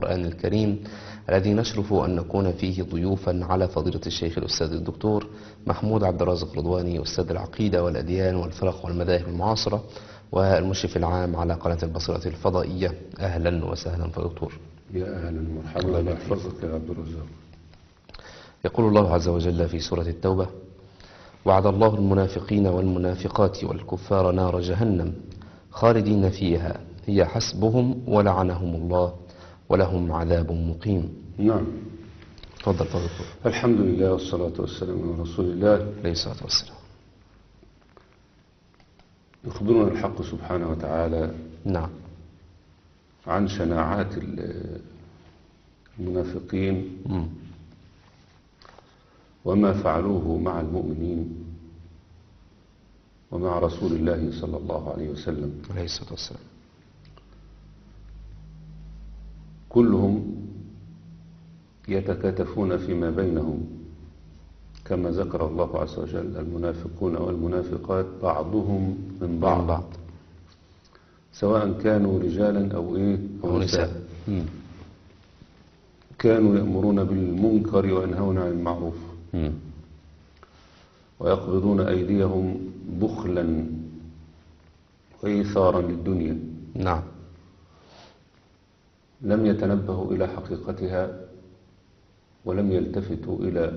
القرآن الكريم الذي نشرف أن نكون فيه ضيوفا على فضيلة الشيخ الأستاذ الدكتور محمود عبد الرازق رضواني أستاذ العقيدة والأديان والفرق والمذاهب المعاصرة والمشرف العام على قناة البصيرة الفضائية أهلا وسهلا فدكتور يا اهلا ومرحبا الله يحفظك يا عبد الرزاق يقول الله عز وجل في سورة التوبة وعد الله المنافقين والمنافقات والكفار نار جهنم خالدين فيها هي حسبهم ولعنهم الله ولهم عذاب مقيم نعم تفضل فضل دكتور الحمد لله والصلاة والسلام على رسول الله عليه الصلاة والسلام يخبرنا الحق سبحانه وتعالى نعم عن شناعات ال- المنافقين مم. وما فعلوه مع المؤمنين ومع رسول الله صلى الله عليه وسلم عليه الصلاة والسلام كلهم يتكاتفون فيما بينهم كما ذكر الله عز وجل المنافقون والمنافقات بعضهم من بعض, عن بعض سواء كانوا رجالا أو إيه أو نساء مم. كانوا يأمرون بالمنكر وينهون عن المعروف مم. ويقبضون أيديهم بخلا وإيثارا للدنيا نعم لم يتنبهوا إلى حقيقتها ولم يلتفتوا إلى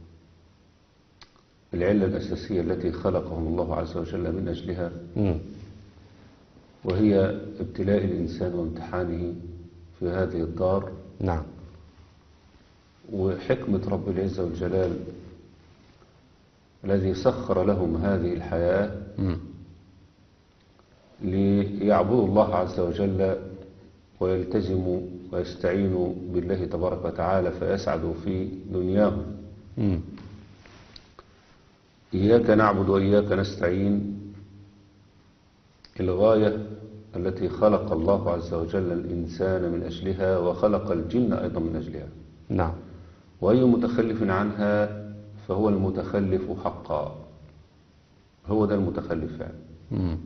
العلة الأساسية التي خلقهم الله عز وجل من أجلها مم. وهي ابتلاء الإنسان وامتحانه في هذه الدار نعم وحكمة رب العزة والجلال الذي سخر لهم هذه الحياة مم. ليعبدوا الله عز وجل ويلتزموا ويستعينوا بالله تبارك وتعالى فيسعدوا في دنياهم مم. إياك نعبد وإياك نستعين الغاية التي خلق الله عز وجل الإنسان من أجلها وخلق الجن أيضا من أجلها نعم وأي متخلف عنها فهو المتخلف حقا هو ده المتخلف يعني مم.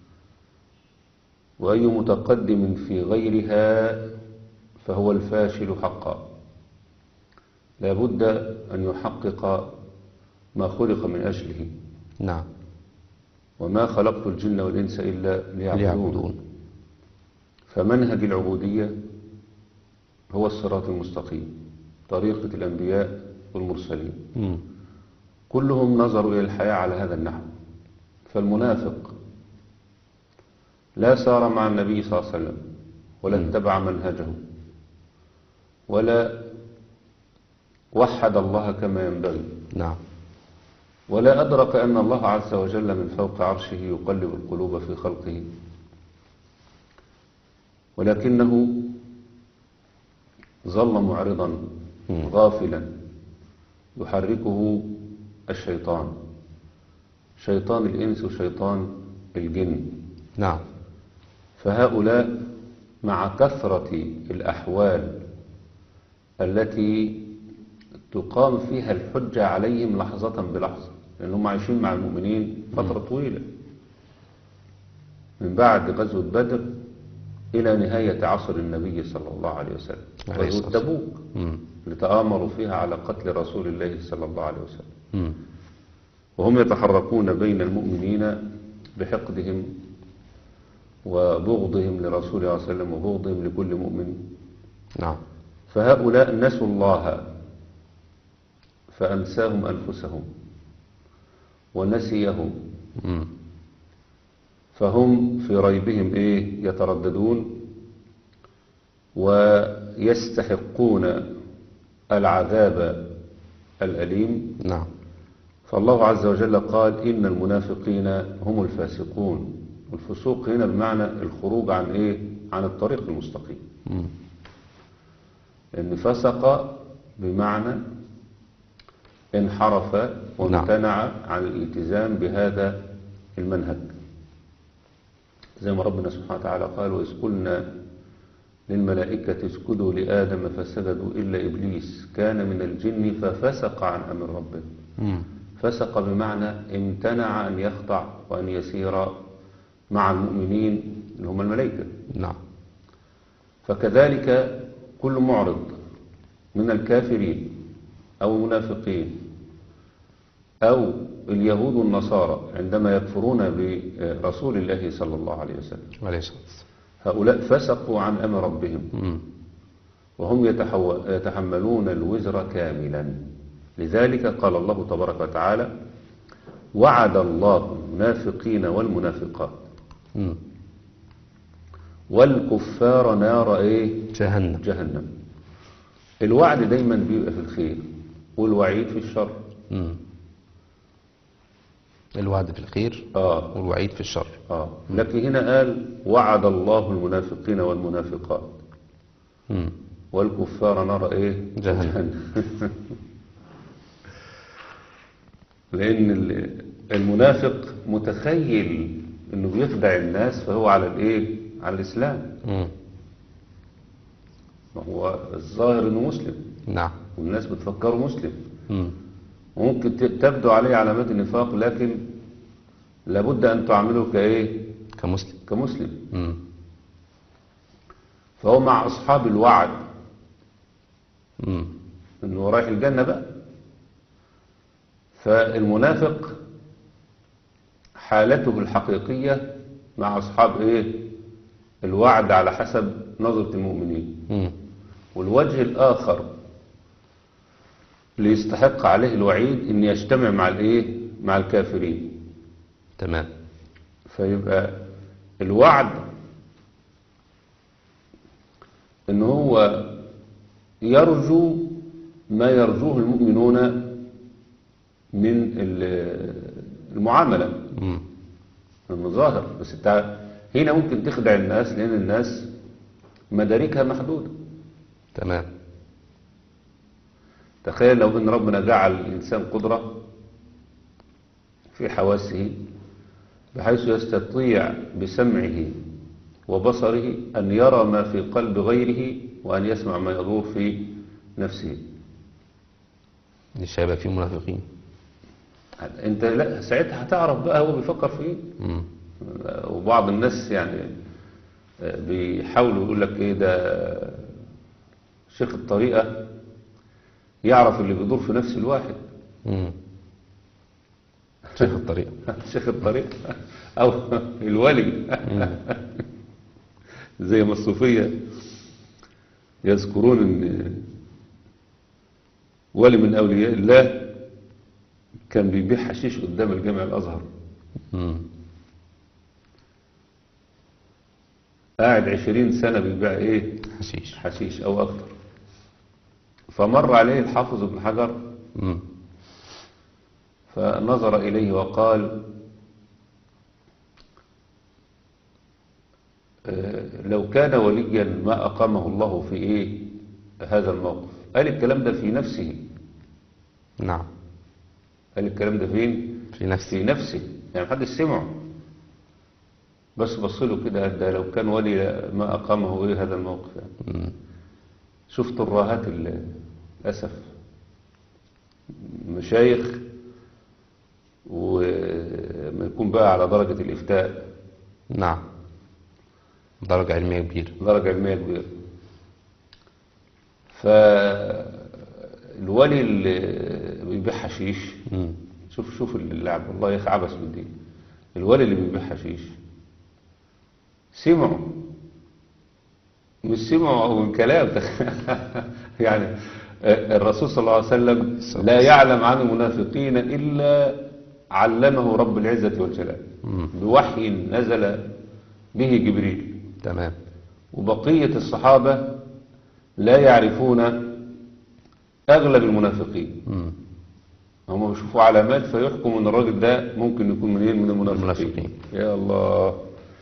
وأي متقدم في غيرها فهو الفاشل حقا لا بد أن يحقق ما خلق من أجله نعم وما خلقت الجن والإنس إلا ليعبدون ليعبدون فمنهج العبودية هو الصراط المستقيم طريقة الأنبياء والمرسلين مم. كلهم نظروا إلى الحياة على هذا النحو فالمنافق لا سار مع النبي صلى الله عليه وسلم ولا اتبع منهجه ولا وحد الله كما ينبغي نعم ولا أدرك أن الله عز وجل من فوق عرشه يقلب القلوب في خلقه ولكنه ظل معرضا مم. غافلا يحركه الشيطان شيطان الإنس وشيطان الجن نعم فهؤلاء مع كثرة الأحوال التي تقام فيها الحجة عليهم لحظة بلحظة لأنهم عايشين مع المؤمنين فترة طويلة من بعد غزوة بدر إلى نهاية عصر النبي صلى الله عليه وسلم عليه غزوة الصلاة تبوك مم. اللي تآمروا فيها على قتل رسول الله صلى الله عليه وسلم مم. وهم يتحركون بين المؤمنين بحقدهم وبغضهم لرسول الله صلى الله عليه وسلم وبغضهم لكل مؤمن نعم فهؤلاء نسوا الله فأنساهم أنفسهم ونسيهم مم. فهم في ريبهم إيه يترددون ويستحقون العذاب الأليم نعم فالله عز وجل قال إن المنافقين هم الفاسقون والفسوق هنا بمعنى الخروج عن إيه عن الطريق المستقيم مم. لأن فسق بمعنى انحرف وامتنع عن الالتزام بهذا المنهج زي ما ربنا سبحانه وتعالى قال وإذ قلنا للملائكة اسجدوا لآدم فسجدوا إلا إبليس كان من الجن ففسق عن أمر ربه مم. فسق بمعنى امتنع أن يخضع وأن يسير مع المؤمنين اللي هم الملائكة نعم فكذلك كل معرض من الكافرين أو المنافقين أو اليهود والنصارى عندما يكفرون برسول الله صلى الله عليه وسلم عليه الصلاة والسلام هؤلاء فسقوا عن أمر ربهم مم. وهم يتحو- يتحملون الوزر كاملا لذلك قال الله تبارك وتعالى وعد الله المنافقين والمنافقات مم. والكفار نار ايه جهنم جهنم الوعد دايما بيبقى في الخير والوعيد في الشر مم. الوعد في الخير اه والوعيد في الشر اه لكن هنا قال وعد الله المنافقين والمنافقات مم. والكفار نار ايه جهنم. لان ال- المنافق متخيل انه بيخدع الناس فهو على الايه على الاسلام مم. ما هو الظاهر انه مسلم نعم والناس بتفكره مسلم مم. وممكن ت- تبدو عليه علامات النفاق لكن لابد ان تعامله كايه كمسلم كمسلم مم. فهو مع اصحاب الوعد مم. انه رايح الجنة بقى فالمنافق حالته الحقيقية مع أصحاب إيه الوعد على حسب نظرة المؤمنين مم. والوجه الآخر اللي يستحق عليه الوعيد إن يجتمع مع الإيه مع الكافرين تمام فيبقى الوعد ان هو يرجو ما يرجوه المؤمنون من ال- المعاملة مم. انه ظاهر بس انت هنا ممكن تخدع الناس لان الناس مداركها محدودة تمام تخيل لو ان ربنا جعل الانسان قدرة في حواسه بحيث يستطيع بسمعه وبصره أن يرى ما في قلب غيره وأن يسمع ما يدور في نفسه مش هيبقى فيه منافقين انت لا ساعتها هتعرف بقى هو بيفكر في ايه مم. وبعض الناس يعني بيحاولوا يقول لك ايه ده شيخ الطريقة يعرف اللي بيدور في نفس الواحد مم. شيخ الطريق شيخ الطريق او الولي زي ما الصوفية يذكرون ان ولي من اولياء الله كان بيبيع حشيش قدام الجامع الازهر مم. قاعد عشرين سنة بيبيع ايه حشيش حشيش او اكتر فمر عليه الحافظ ابن حجر مم. فنظر إليه وقال آه، لو كان وليا ما أقامه الله في إيه هذا الموقف قال الكلام ده في نفسه نعم قال الكلام ده فين في نفسي في نفسه يعني محدش سمعه بس بص له كده قال ده لو كان ولي ما أقامه إيه هذا الموقف يعني مم. شفت الراهات ال- للأسف مشايخ وما يكون بقى على درجة الإفتاء نعم درجة علمية كبيرة درجة علمية كبيرة فالولي اللي بيبيع حشيش مم. شوف شوف اللعب والله يا اخي عبس من دي الولي اللي بيبيع حشيش سمعوا مش سمعوا من كلام يعني الرسول صلى الله عليه وسلم لا يعلم عن المنافقين إلا علمه رب العزة والجلال مم. بوحي نزل به جبريل تمام وبقية الصحابة لا يعرفون أغلب المنافقين مم. هم بيشوفوا علامات فيحكموا ان الراجل ده ممكن يكون منين من المنافقين المنافقين. يا الله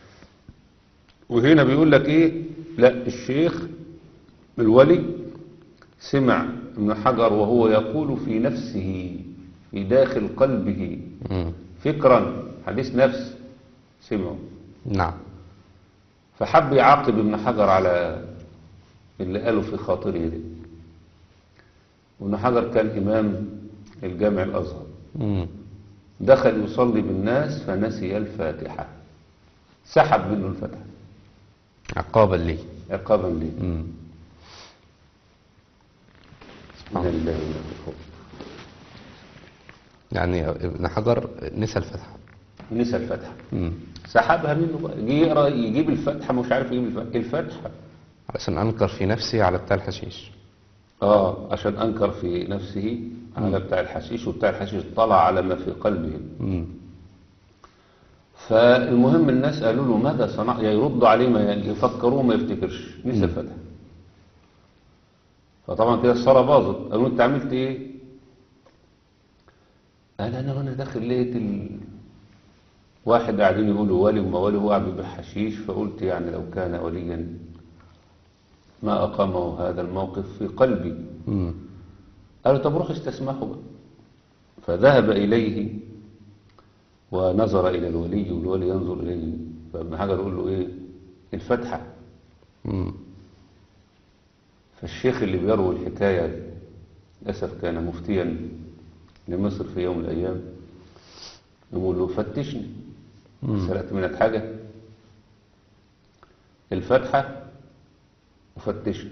وهنا بيقول لك ايه لا الشيخ الولي سمع ابن حجر وهو يقول في نفسه في داخل قلبه مم. فكرا حديث نفس سمعه نعم فحب يعاقب ابن حجر على اللي قاله في خاطره ده وابن حجر كان إمام الجامع الأزهر مم. دخل يصلي بالناس فنسي الفاتحة سحب منه الفاتحة عقابا لي عقابا ليه مم. إنا لله وإنا إليه راجعون. يعني ابن حجر نسى الفتحة نسى الفتحة مم. سحبها منه بقى جه يقرا يجيب الفتحة مش عارف يجيب الفتحة الفتحة علشان أنكر في نفسي على بتاع الحشيش اه عشان انكر في نفسه على بتاع الحشيش وبتاع الحشيش طلع على ما في قلبه مم. فالمهم الناس قالوا له ماذا صنع يردوا عليه ما يفكروه ما يفتكرش نسى الفتح فطبعا كده الصلاة باظت قالوا انت عملت ايه قال انا وانا داخل لقيت ال... واحد قاعدين يقولوا ولي وما ولي هو قاعد بيبيع حشيش فقلت يعني لو كان وليا ما اقامه هذا الموقف في قلبي مم. قالوا طب روح استسمحه بقى فذهب إليه ونظر إلى الولي والولي ينظر إليه فابن حجر يقول له إيه الفتحة مم. فالشيخ اللي بيروي الحكاية للأسف كان مفتيا لمصر في يوم من الأيام يقول له فتشني سرقت منك حاجة الفتحة وفتشني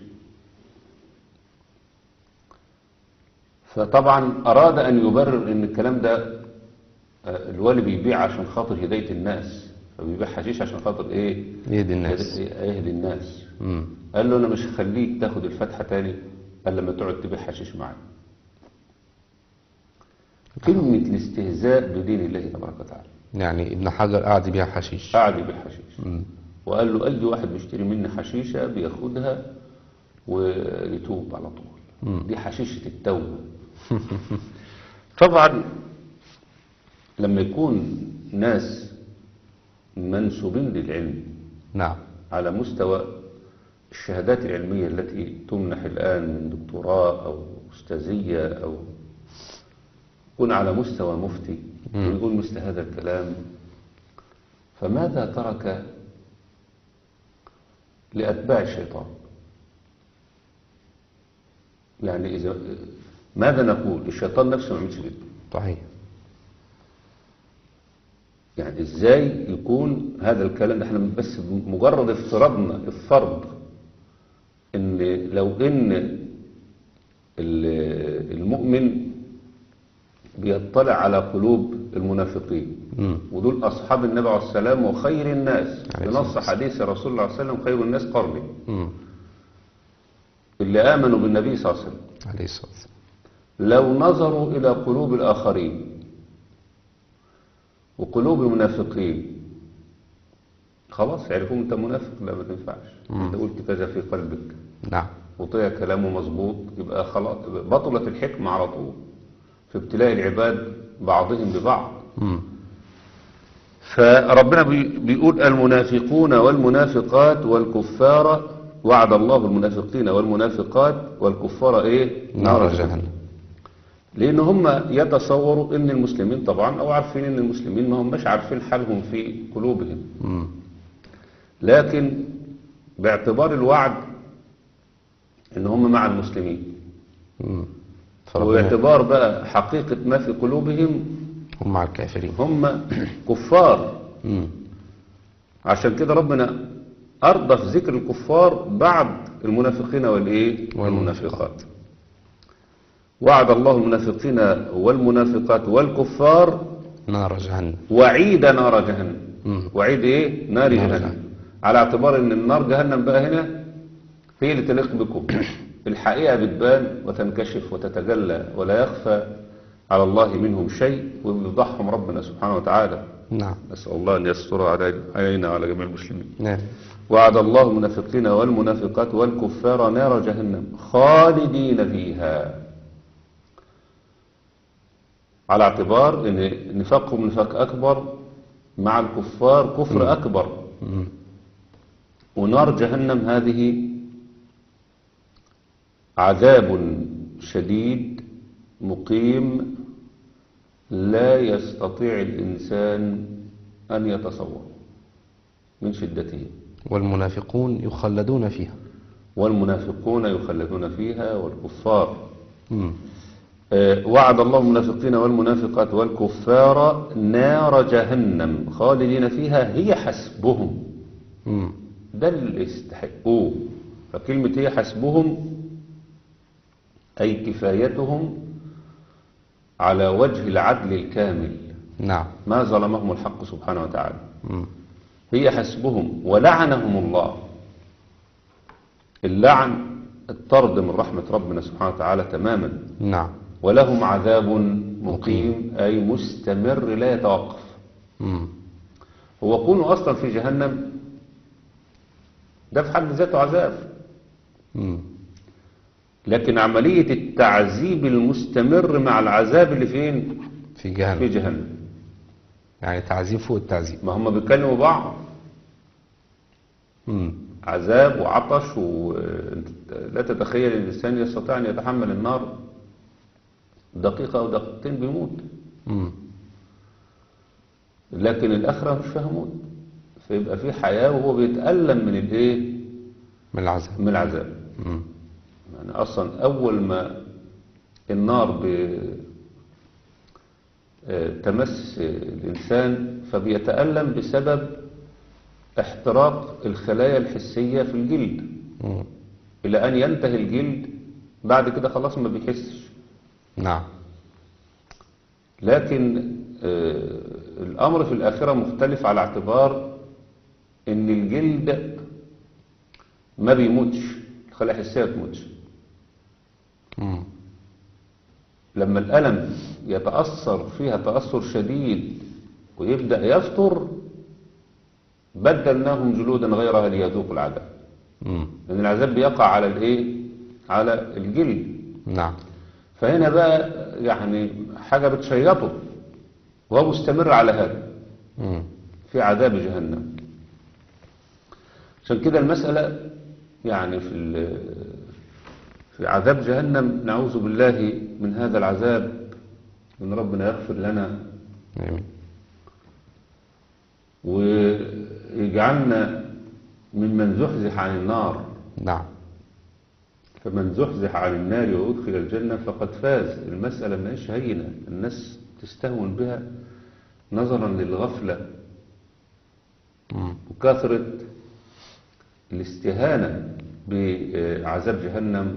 فطبعا أراد أن يبرر أن الكلام ده آه، الوالي بيبيع عشان خاطر هداية الناس فبيبيع حشيش عشان خاطر إيه يهدي الناس يهدي الناس مم. قال له أنا مش هخليك تاخد الفتحة تاني إلا لما تقعد تبيع حشيش معايا كلمة الاستهزاء بدين الله تبارك وتعالى يعني ابن حجر قاعد يبيع حشيش قعد يبيع حشيش مم. وقال له أي واحد بيشتري مني حشيشة بياخدها ويتوب على طول دي حشيشة التوبة طبعا لما يكون ناس منسوبين للعلم نعم على مستوى الشهادات العلمية التي تمنح الآن من دكتوراه أو أستاذية أو يكون على مستوى مفتي ويقول مثل هذا الكلام فماذا ترك لأتباع الشيطان يعني إذا ماذا نقول الشيطان نفسه ما عملش كده صحيح يعني ازاي يكون هذا الكلام ده احنا بس مجرد افتراضنا الفرض ان لو ان ال- المؤمن بيطلع على قلوب المنافقين مم. ودول اصحاب النبي عليه السلام وخير الناس عليه بنص الصلاة حديث رسول الله صلى الله عليه وسلم خير الناس قرني مم. اللي امنوا بالنبي صلى الله عليه وسلم عليه الصلاة والسلام لو نظروا إلى قلوب الآخرين وقلوب المنافقين خلاص عرفوا انت منافق لا ما تنفعش انت قلت كذا في قلبك نعم وطلع كلامه مظبوط يبقى خلاص بطلت الحكمة على طول في ابتلاء العباد بعضهم ببعض مم. فربنا بي- بيقول المنافقون والمنافقات والكفار وعد الله المنافقين والمنافقات والكفار ايه نار جهنم لان هم يتصوروا ان المسلمين طبعا او عارفين ان المسلمين ما هماش عارفين حالهم في قلوبهم مم. لكن باعتبار الوعد ان هم مع المسلمين مم. فربنا واعتبار بقى حقيقة ما في قلوبهم هم مع الكافرين هم كفار مم. عشان كده ربنا أرضى في ذكر الكفار بعد المنافقين والإيه والمنافقات وعد الله المنافقين والمنافقات والكفار نار جهنم وعيد نار جهنم مم. وعيد ايه نار نار جهنم جهنم. على اعتبار ان النار جهنم بقى هنا هي اللي تليق بكم الحقيقة بتبان وتنكشف وتتجلى ولا يخفى على الله منهم شيء ويفضحهم ربنا سبحانه وتعالى نعم نسأل الله أن يستر علي- علينا وعلى جميع المسلمين نعم وعد الله المنافقين والمنافقات والكفار نار جهنم خالدين فيها على اعتبار ان نفاقهم نفاق اكبر مع الكفار كفر اكبر مم. ونار جهنم هذه عذاب شديد مقيم لا يستطيع الإنسان أن يتصور من شدته والمنافقون يخلدون فيها والمنافقون يخلدون فيها والكفار مم. آه، وعد الله المنافقين والمنافقات والكفار نار جهنم خالدين فيها هي حسبهم مم. ده اللي يستحقوه فكلمة هي حسبهم أي كفايتهم على وجه العدل الكامل نعم ما ظلمهم الحق سبحانه وتعالى مم. هي حسبهم ولعنهم الله اللعن الطرد من رحمة ربنا سبحانه وتعالى تماما نعم ولهم عذاب مقيم أي مستمر لا يتوقف مم. هو كونه أصلا في جهنم ده في حد ذاته عذاب مم. لكن عملية التعذيب المستمر مع العذاب اللي فين في في جهنم جهنم يعني تعذيب فوق التعذيب ما هم بيتكلموا بعض مم. عذاب وعطش ولا تتخيل الإنسان يستطيع أن يتحمل النار دقيقة أو دقيقتين بيموت مم. لكن الآخرة مش فيها موت فيبقى في حياة وهو بيتألم من الإيه من العذاب من العذاب مم. يعني أصلا أول ما النار ب... آه، تمس الإنسان فبيتألم بسبب احتراق الخلايا الحسية في الجلد مم. إلى أن ينتهي الجلد بعد كده خلاص ما بيحسش نعم لكن آه، الأمر في الآخرة مختلف على اعتبار إن الجلد ما بيموتش الخلايا الحسية ما بتموتش مم. لما الألم يتأثر فيها تأثر شديد ويبدأ يفطر بدلناهم جلودا غيرها ليذوقوا العذاب مم. لأن العذاب بيقع على الإيه؟ على الجلد نعم فهنا بقى يعني حاجة بتشيطه وهو مستمر على هذا مم. في عذاب جهنم عشان كده المسألة يعني في ال- في عذاب جهنم نعوذ بالله من هذا العذاب ان ربنا يغفر لنا آمين ويجعلنا ممن زحزح عن النار نعم فمن زحزح عن النار وأدخل الجنة فقد فاز المسألة مش هينة الناس تستهون بها نظرا للغفلة مم. وكثرة الاستهانة بعذاب جهنم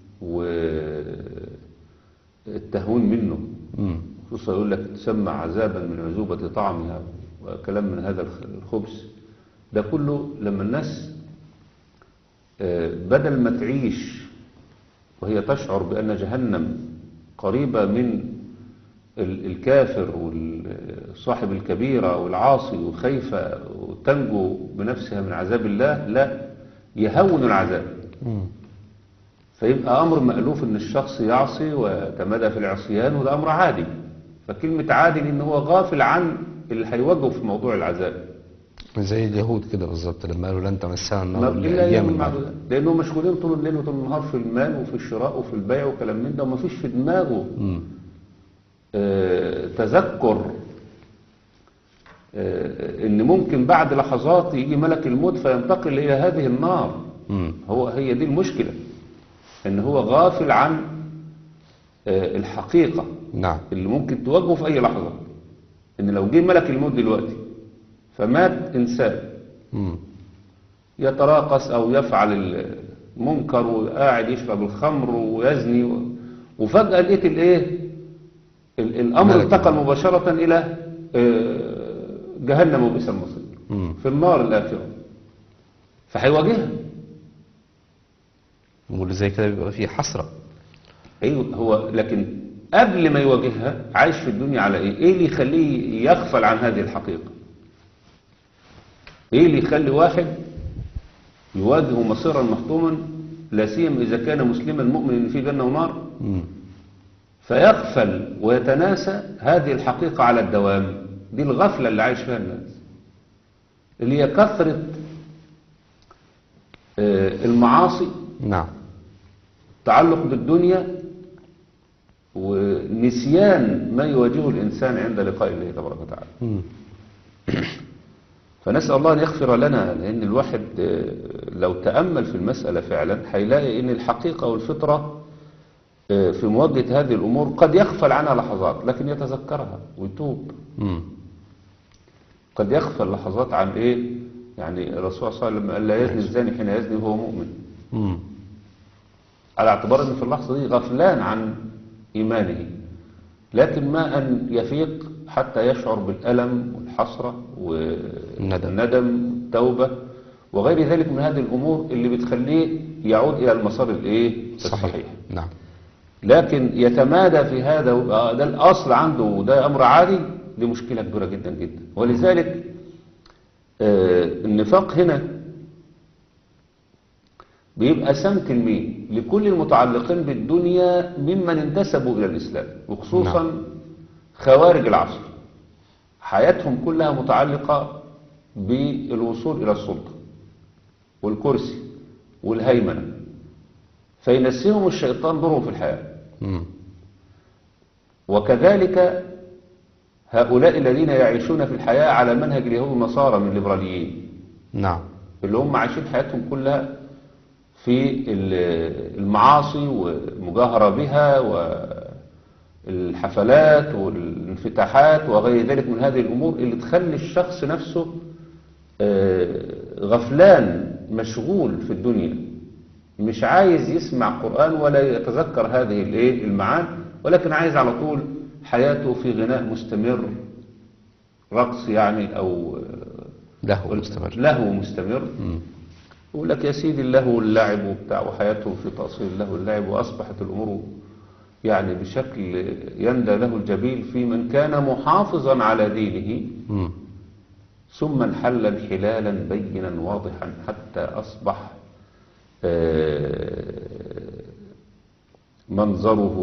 والتهوين منه مم. خصوصا يقول لك تسمى عذابا من عذوبة طعمها وكلام من هذا الخ- الخبز ده كله لما الناس آه، بدل ما تعيش وهي تشعر بأن جهنم قريبة من ال- الكافر وصاحب الكبيرة والعاصي وخايفة وتنجو بنفسها من عذاب الله لا يهون العذاب مم. فيبقى أمر مألوف إن الشخص يعصي ويتمادى في العصيان وده أمر عادي فكلمة عادي لأن هو غافل عن اللي هيواجهه في موضوع العذاب زي اليهود كده بالظبط لما قالوا لن تمسنا ما النار إلا إلا أيام أيام المعدودة معدودة لأنهم مشغولين طول الليل وطول النهار في المال وفي الشراء وفي البيع وكلام من ده وما فيش في دماغه مم. آه، تذكر آه، ان ممكن بعد لحظات يجي ملك الموت فينتقل الى هذه النار مم. هو هي دي المشكلة ان هو غافل عن آه، الحقيقة نعم اللي ممكن تواجهه في اي لحظة ان لو جه ملك الموت دلوقتي فمات انسان مم. يتراقص او يفعل المنكر وقاعد يشرب الخمر ويزني و... وفجأة لقيت الايه ال- الامر ملك انتقل مباشرة الى آه، جهنم وبئس المصير مم. في النار الاخرة فهيواجهها واللي زي كده بيبقى فيه حسرة ايوه هو لكن قبل ما يواجهها عايش في الدنيا على ايه ايه اللي يخليه يغفل عن هذه الحقيقة ايه اللي يخلي واحد يواجه مصيرا محتوما لا سيما اذا كان مسلما مؤمنا ان في جنة ونار مم. فيغفل ويتناسى هذه الحقيقة على الدوام دي الغفلة اللي عايش فيها الناس اللي هي كثرة آه، المعاصي نعم تعلق بالدنيا ونسيان ما يواجهه الإنسان عند لقاء الله تبارك وتعالى مم. فنسأل الله أن يغفر لنا لأن الواحد آه، لو تأمل في المسألة فعلا هيلاقي أن الحقيقة والفطرة آه، في مواجهة هذه الأمور قد يغفل عنها لحظات لكن يتذكرها ويتوب مم. قد يغفل لحظات عن إيه يعني الرسول صلى الله عليه وسلم قال لا يزني الزاني حين يزني وهو مؤمن مم. على اعتبار ان في اللحظة دي غفلان عن إيمانه لكن ما أن يفيق حتى يشعر بالألم والحسرة الندم. والندم التوبة وغير ذلك من هذه الأمور اللي بتخليه يعود إلى المسار الإيه الصحيح نعم لكن يتمادى في هذا ويبقى ده الأصل عنده وده أمر عادي دي مشكلة كبيرة جدا جدا ولذلك آه، النفاق هنا بيبقى سمت المين لكل المتعلقين بالدنيا ممن انتسبوا إلى الإسلام وخصوصا نعم. خوارج العصر حياتهم كلها متعلقة بالوصول إلى السلطة والكرسي والهيمنة فينسيهم الشيطان دورهم في الحياة مم. وكذلك هؤلاء الذين يعيشون في الحياة على منهج اليهود والنصارى من الليبراليين نعم اللي هم عايشين حياتهم كلها في ال- المعاصي والمجاهرة بها والحفلات والانفتاحات وغير ذلك من هذه الأمور اللي تخلي الشخص نفسه آه، غفلان مشغول في الدنيا مش عايز يسمع قرآن ولا يتذكر هذه الايه المعاني ولكن عايز على طول حياته في غناء مستمر رقص يعني أو له مستمر له مستمر مم. يقول لك يا سيدي اللهو واللعب وبتاع وحياته في تأصيل اللهو واللعب وأصبحت الأمور يعني بشكل يندى له الجبيل في من كان محافظا على دينه مم. ثم انحل انحلالا بينا واضحا حتى أصبح آه، منظره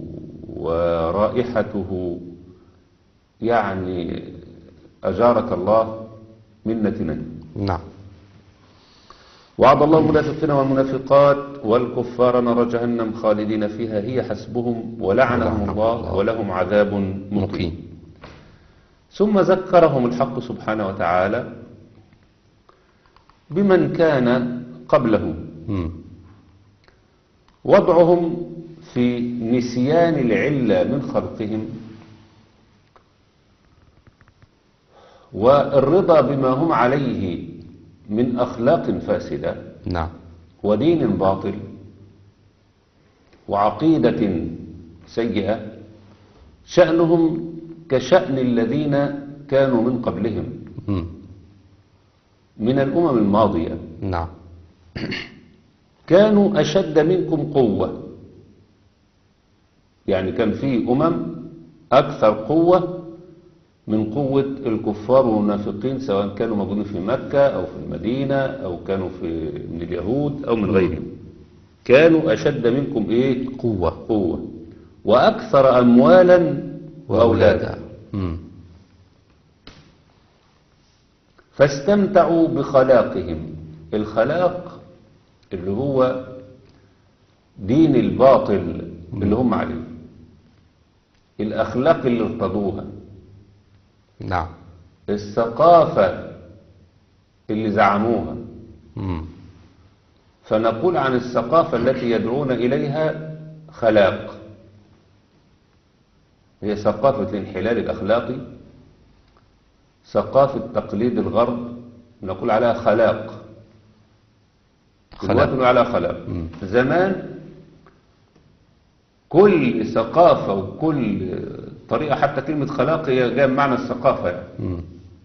ورائحته يعني أجارك الله من نتنين نعم وعد الله المنافقين والمنافقات والكفار نار جهنم خالدين فيها هي حسبهم ولعنهم ولعنهم الله الله. ولهم عذاب مقيم مقيم ثم ذكرهم الحق سبحانه وتعالى بمن كان قبله مم. وضعهم في نسيان العلة من خلقهم والرضا بما هم عليه من أخلاق فاسدة نعم ودين باطل وعقيدة سيئة شأنهم كشأن الذين كانوا من قبلهم مم. من الأمم الماضية نعم كانوا أشد منكم قوة يعني كان في أمم أكثر قوة من قوة الكفار والمنافقين سواء كانوا موجودين في مكة أو في المدينة أو كانوا في من اليهود أو من غيرهم كانوا أشد منكم إيه قوة قوة وأكثر أموالا وأولادا مم. فاستمتعوا بخلاقهم الخلاق اللي هو دين الباطل اللي هم عليه الأخلاق اللي ارتضوها نعم الثقافة اللي زعموها مم. فنقول عن الثقافة التي يدعون إليها خلاق هي ثقافة الانحلال الأخلاقي ثقافة تقليد الغرب نقول عليها خلاق خلاق. دلوقتي نقول عليها خلاق مم. زمان كل ثقافة وكل طريقة حتى كلمة خلاق هي جاية بمعنى الثقافة يعني. مم.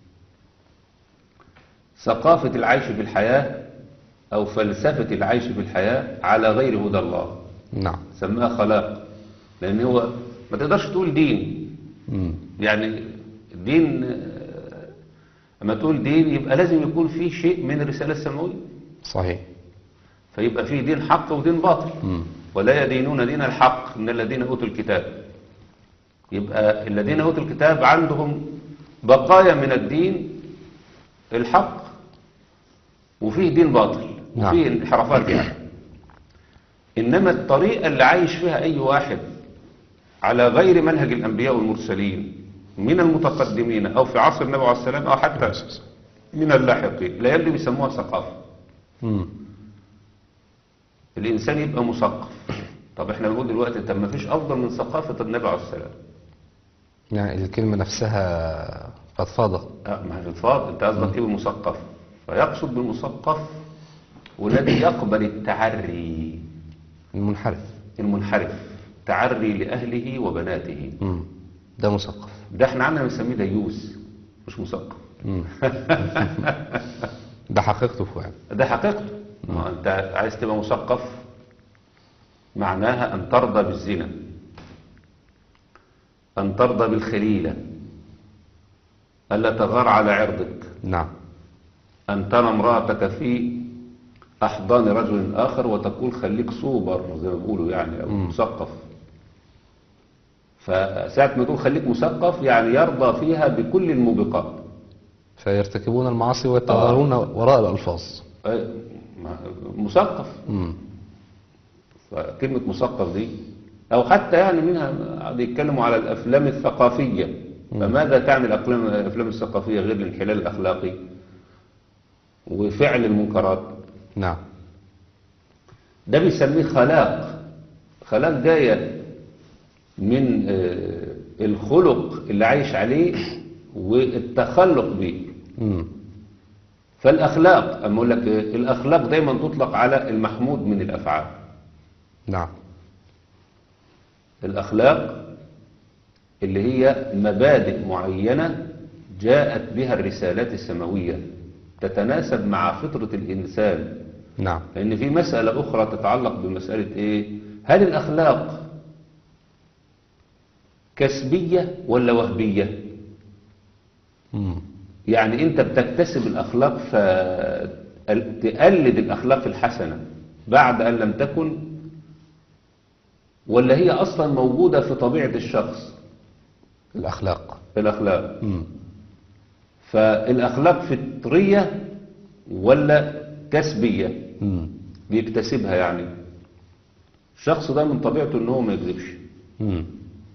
ثقافة العيش في الحياة أو فلسفة العيش في الحياة على غير هدى الله نعم سماها خلاق لأن هو ما تقدرش تقول دين مم. يعني الدين آه، لما تقول دين يبقى لازم يكون فيه شيء من الرسالة السماوية صحيح فيبقى فيه دين حق ودين باطل مم. ولا يدينون دين الحق من الذين أوتوا الكتاب يبقى الذين أوتوا الكتاب عندهم بقايا من الدين الحق وفيه دين باطل نعم. وفيه انحرافات يعني إنما الطريقة اللي عايش فيها أي واحد على غير منهج الأنبياء والمرسلين من المتقدمين أو في عصر النبي عليه السلام أو حتى من اللاحقين الأيام دي بيسموها ثقافة مم. الإنسان يبقى مثقف طب احنا بنقول دلوقتي طب ما فيش أفضل من ثقافة النبي عليه السلام يعني الكلمة نفسها فضفاضة اه ما هي الفاضل انت قصدك ايه بالمثقف فيقصد بالمثقف والذي يقبل التعري المنحرف المنحرف تعري لأهله وبناته مم. ده مثقف ده احنا عندنا بنسميه ديوس مش مثقف مم. ده حقيقته فعلا ده حقيقته ما انت عايز تبقى مثقف معناها ان ترضى بالزنا ان ترضى بالخليلة الا تغار على عرضك نعم ان ترى امرأتك في احضان رجل اخر وتقول خليك سوبر زي ما بيقولوا يعني او مثقف فساعة ما تقول خليك مثقف يعني يرضى فيها بكل الموبقات فيرتكبون المعاصي ويتغيرون وراء الألفاظ أي- ما- مثقف مم. فكلمة مثقف دي أو حتى يعني منها بيتكلموا على الأفلام الثقافية فماذا تعني الأفلام الأفلام الثقافية غير الانحلال الأخلاقي وفعل المنكرات نعم ده بيسميه خلاق خلاق جاية من آه، الخلق اللي عايش عليه والتخلق به مم. فالأخلاق أما أقول لك آه، الأخلاق دايما تطلق على المحمود من الأفعال نعم الأخلاق اللي هي مبادئ معينة جاءت بها الرسالات السماوية تتناسب مع فطرة الإنسان نعم لأن في مسألة أخرى تتعلق بمسألة إيه هل الأخلاق كسبية ولا وهبية مم. يعني أنت بتكتسب الأخلاق فتقلد الأخلاق الحسنة بعد أن لم تكن ولا هي أصلا موجودة في طبيعة الشخص الأخلاق الأخلاق مم. فالأخلاق فطرية ولا كسبية مم. بيكتسبها يعني الشخص ده من طبيعته ان هو ما يكذبش مم.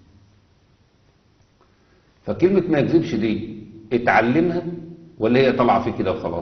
فكلمة ما يكذبش دي اتعلمها ولا هي طالعة فيه كده وخلاص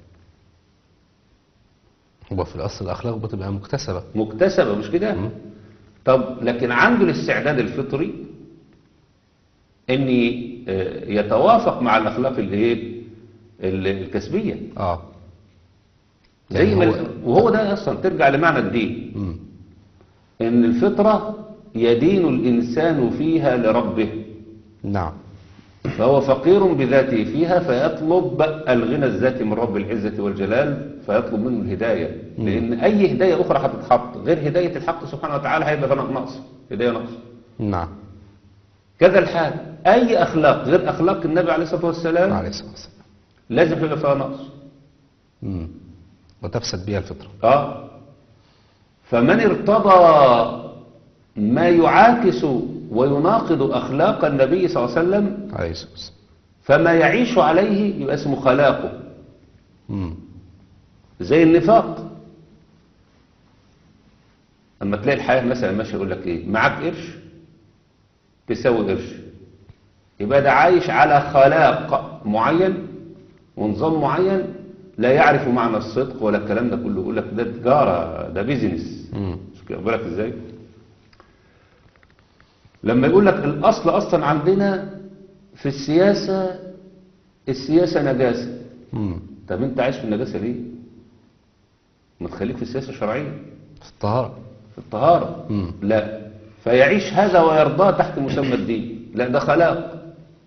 هو في الأصل الأخلاق بتبقى مكتسبة مكتسبة مش كده طب لكن عنده الاستعداد الفطري ان آه، يتوافق مع الاخلاق اللي ايه ال- الكسبية اه زي يعني ما هو- وهو ده اصلا ترجع لمعنى الدين مم. ان الفطرة يدين الانسان فيها لربه نعم فهو فقير بذاته فيها فيطلب الغنى الذاتي من رب العزة والجلال فيطلب منه الهداية لأن أي هداية أخرى هتتحط غير هداية الحق سبحانه وتعالى هيبقى فيها نقص هداية نقص نعم كذا الحال أي أخلاق غير أخلاق النبي عليه الصلاة والسلام عليه الصلاة والسلام لازم يبقى فيها نقص مم. وتفسد بها الفطرة آه فمن ارتضى ما يعاكس ويناقض أخلاق النبي صلى الله عليه وسلم عليه الصلاة والسلام فما يعيش عليه يبقى اسمه خلاقه مم. زي النفاق اما تلاقي الحياة مثلا ماشي يقول لك ايه معاك قرش تساوي قرش يبقى ده عايش على خلاق معين ونظام معين لا يعرف معنى الصدق ولا الكلام ده كله يقول لك ده تجارة ده بيزنس مم. مش كده بالك ازاي لما يقول لك الاصل اصلا عندنا في السياسة السياسة نجاسة مم. طب انت عايش في النجاسة ليه ما تخليك في السياسة الشرعية في الطهارة في الطهارة مم. لا فيعيش هذا ويرضاه تحت مسمى الدين لا ده خلاق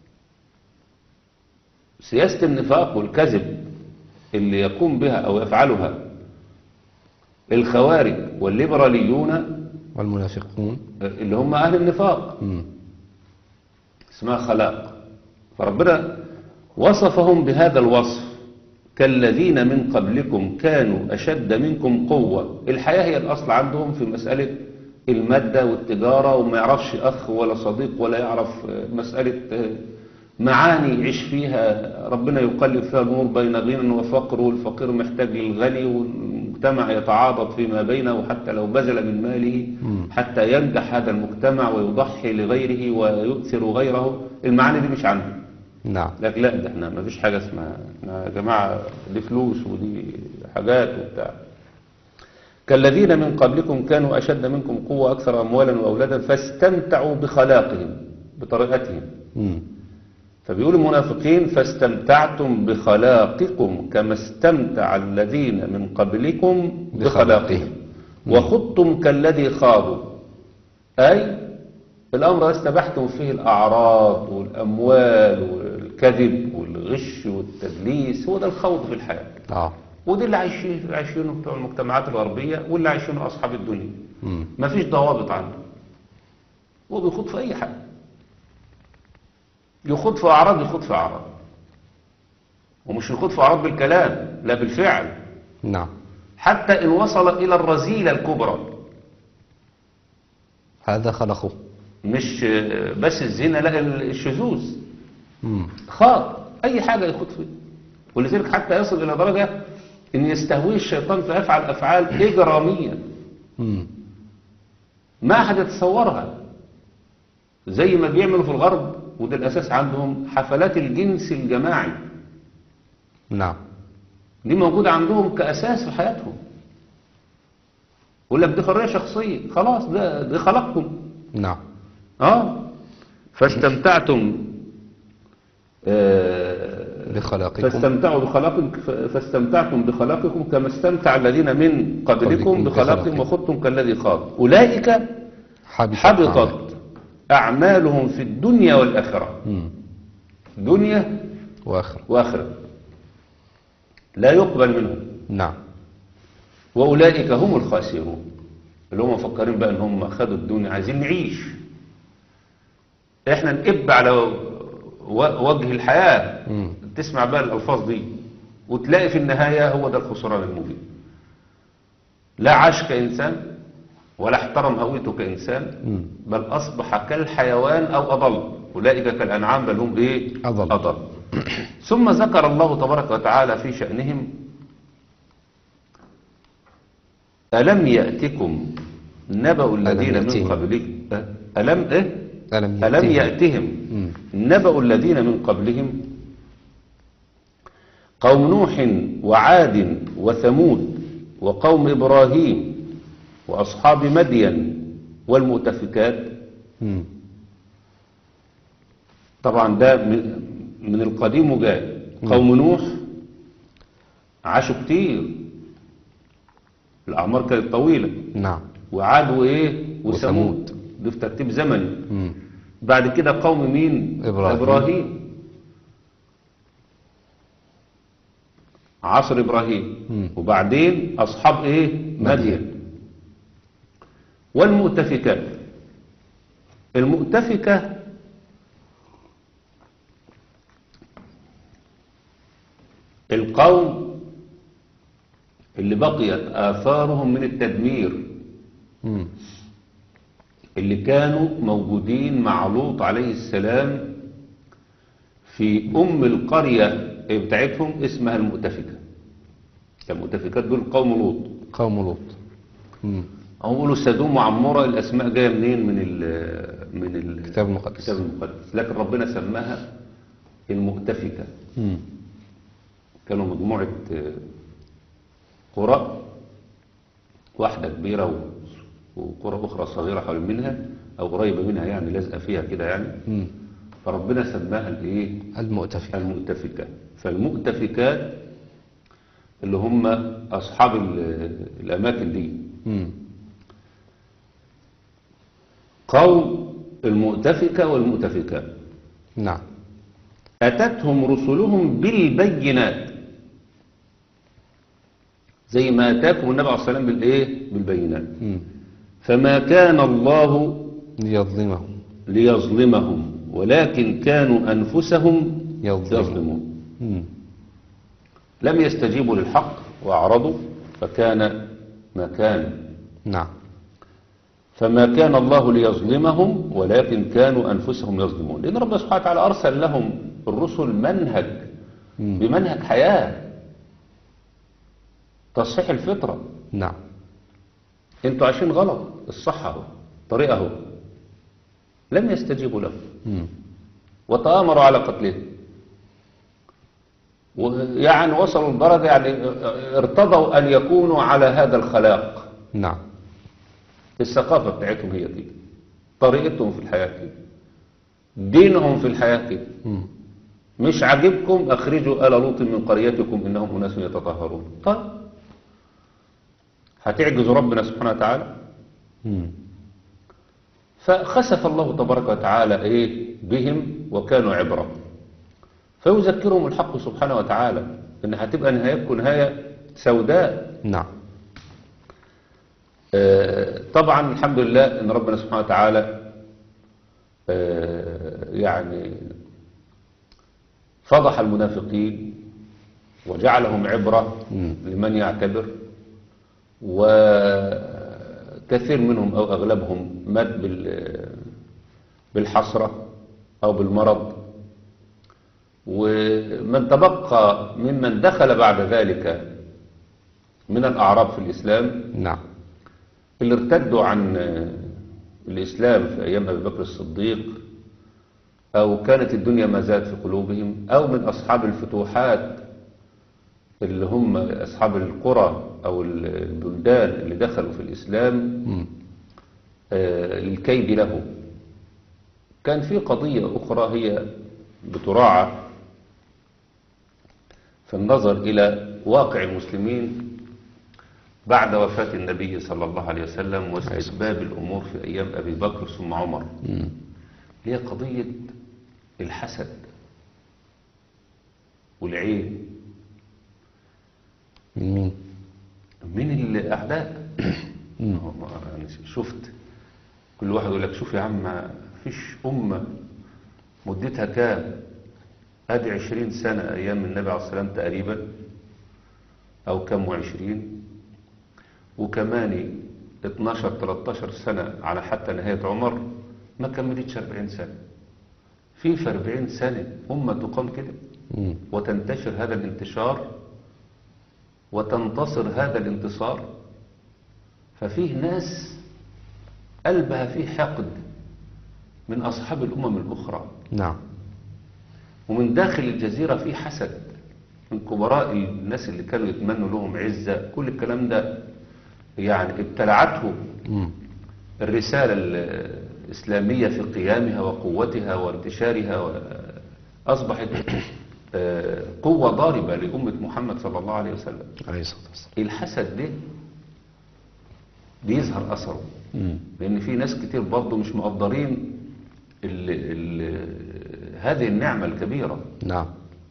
سياسة النفاق والكذب اللي يقوم بها أو يفعلها الخوارج والليبراليون والمنافقون اللي هم أهل النفاق مم. اسمها خلاق فربنا وصفهم بهذا الوصف كالذين من قبلكم كانوا أشد منكم قوة الحياة هي الأصل عندهم في مسألة المادة والتجارة وما يعرفش أخ ولا صديق ولا يعرف آه، مسألة آه، معاني يعيش فيها ربنا يقلب فيها الأمور بين غنى وفقر والفقير محتاج للغني والمجتمع يتعاضد فيما بينه حتى لو بذل من ماله حتى ينجح هذا المجتمع ويضحي لغيره ويؤثر غيره المعاني دي مش عنده نعم لكن لا ده احنا ما فيش حاجة اسمها احنا يا جماعة دي فلوس ودي حاجات وبتاع كالذين من قبلكم كانوا أشد منكم قوة أكثر أموالا وأولادا فاستمتعوا بخلاقهم بطريقتهم مم. فبيقول المنافقين فاستمتعتم بخلاقكم كما استمتع الذين من قبلكم بخلاقهم وخضتم كالذي خاضوا أي الأمر استبحتم فيه الأعراض والأموال والكذب والغش والتدليس هو ده الخوض في الحياة اه وده اللي عايشين عايشينه بتوع المجتمعات الغربية واللي عايشينه أصحاب الدنيا مم. مفيش ضوابط عنده هو بيخوض في أي حاجة يخوض في أعراض يخوض في أعراض ومش يخوض في أعراض بالكلام لا بالفعل نعم حتى إن وصل إلى الرذيلة الكبرى هذا خلقه مش آه، بس الزنا لا الشذوذ مم. خاض أي حاجة يخوض فيها ولذلك حتى يصل إلى درجة أن يستهويه الشيطان فيفعل أفعال إجرامية مم. ما أحد يتصورها زي ما بيعملوا في الغرب وده الأساس عندهم حفلات الجنس الجماعي نعم دي موجودة عندهم كأساس في حياتهم يقول لك دي حرية شخصية خلاص ده دي خلقكم نعم اه فاستمتعتم آه، بخلاقكم فاستمتعوا بخلاقكم فاستمتعتم بخلاقكم كما استمتع الذين من قبلكم قبلكم بخلاقهم بخلاقهم. وخضتم كالذي خاض أولئك حبطت حبطت أعمالكم. أعمالهم في الدنيا والآخرة مم. دنيا واخر وآخرة لا يقبل منهم نعم وأولئك هم الخاسرون اللي هم مفكرين بقى ان هم خدوا الدنيا عايزين نعيش احنا نقب على و- وجه الحياة مم. تسمع بقى الألفاظ دي وتلاقي في النهاية هو ده الخسران المبين لا عاش كإنسان ولا احترم هويته كإنسان مم. بل أصبح كالحيوان أو أضل أولئك كالأنعام بل هم إيه أضل. أضل ثم ذكر الله تبارك وتعالى في شأنهم ألم يأتكم نبأ الذين من يأتهم. قبلكم ألم إيه ألم ألم يأتهم. يأتهم مم. نبأ الذين من قبلهم قوم نوح وعاد وثمود وقوم إبراهيم وأصحاب مدين والمؤتفكات مم. طبعا ده من من القديم وجاي قوم نوح عاشوا كتير الأعمار كانت طويلة نعم وعاد وإيه وثمود وثمود. ده في ترتيب زمني مم. بعد كده قوم مين إبراهيم. إبراهيم عصر إبراهيم مم. وبعدين أصحاب إيه مدين والمؤتفكات المؤتفكة القوم اللي بقيت آثارهم من التدمير مم. اللي كانوا موجودين مع لوط عليه السلام في أم القرية بتاعتهم اسمها المؤتفكة المؤتفكات دول قوم لوط قوم لوط مم. أو يقولوا سدوم وعمورة الأسماء جاية منين من ال من الكتاب المقدس. الكتاب المقدس لكن ربنا سماها المؤتفكة مم. كانوا مجموعة آه، قرى واحدة كبيرة و- وقرى أخرى صغيرة حول منها أو قريبة منها يعني لازقة فيها كده يعني مم. فربنا سماها الايه المؤتفك المؤتفكات فالمؤتفكات اللي هم أصحاب ال- الأماكن دي مم. قوم المؤتفكة والمؤتفكات نعم أتتهم رسلهم بالبينات زي ما أتاكم النبي عليه الصلاة والسلام بالإيه؟ بالبينات مم. فما كان الله ليظلمهم ليظلمهم ولكن كانوا أنفسهم يظلمون يظلمون مم. لم يستجيبوا للحق وأعرضوا فكان ما كان نعم فما كان الله ليظلمهم ولكن كانوا أنفسهم يظلمون لأن ربنا سبحانه وتعالى أرسل لهم الرسل منهج مم. بمنهج حياة تصحيح الفطرة نعم انتوا عايشين غلط الصح اهو طريق اهو لم يستجيبوا له مم. وتآمروا على قتله ويعني وصلوا لدرجة يعني ارتضوا أن يكونوا على هذا الخلاق نعم الثقافة بتاعتهم هي دي طريقتهم في الحياة كده دينهم في الحياة كده مم. مش عاجبكم أخرجوا آل لوط من قريتكم إنهم أناس يتطهرون طيب هتعجز ربنا سبحانه وتعالى مم. فخسف الله تبارك وتعالى إيه بهم وكانوا عبرة فيذكرهم الحق سبحانه وتعالى إن هتبقى نهايتكم نهاية سوداء نعم آه، طبعا الحمد لله ان ربنا سبحانه وتعالى آه، يعني فضح المنافقين وجعلهم عبرة مم. لمن يعتبر وكثير منهم أو أغلبهم مات بال- بالحسرة أو بالمرض ومن تبقى ممن دخل بعد ذلك من الأعراب في الإسلام نعم اللي ارتدوا عن الإسلام في أيام أبي بكر الصديق أو كانت الدنيا ما زالت في قلوبهم أو من أصحاب الفتوحات اللي هم أصحاب القرى أو البلدان اللي دخلوا في الإسلام مم. آه، للكيد له كان في قضية أخرى هي بتراعى في النظر إلى واقع المسلمين بعد وفاة النبي صلى الله عليه وسلم واستتباب الأمور في أيام أبي بكر ثم عمر مم. هي قضية الحسد والعين من مين من الأعداء هو ما- أنا شفت كل واحد يقول لك شوف يا عم ما فيش أمة مدتها كام أدي عشرين سنة أيام النبي عليه الصلاة والسلام تقريبا أو كم وعشرين وكمان 12 13 سنة على حتى نهاية عمر ما كملتش 40 سنة في في 40 سنة أمة تقام كده مم. وتنتشر هذا الانتشار وتنتصر هذا الانتصار ففيه ناس قلبها فيه حقد من أصحاب الأمم الأخرى نعم ومن داخل الجزيرة فيه حسد من كبراء الناس اللي كانوا يتمنوا لهم عزة كل الكلام ده يعني ابتلعته مم. الرسالة الإسلامية في قيامها وقوتها وانتشارها أصبحت آه، قوة ضاربة لأمة محمد صلى الله عليه وسلم عليه الصلاة والسلام الحسد ده بيظهر أثره مم. لأن في ناس كتير برضه مش مقدرين ال ال هذه النعمة الكبيرة نعم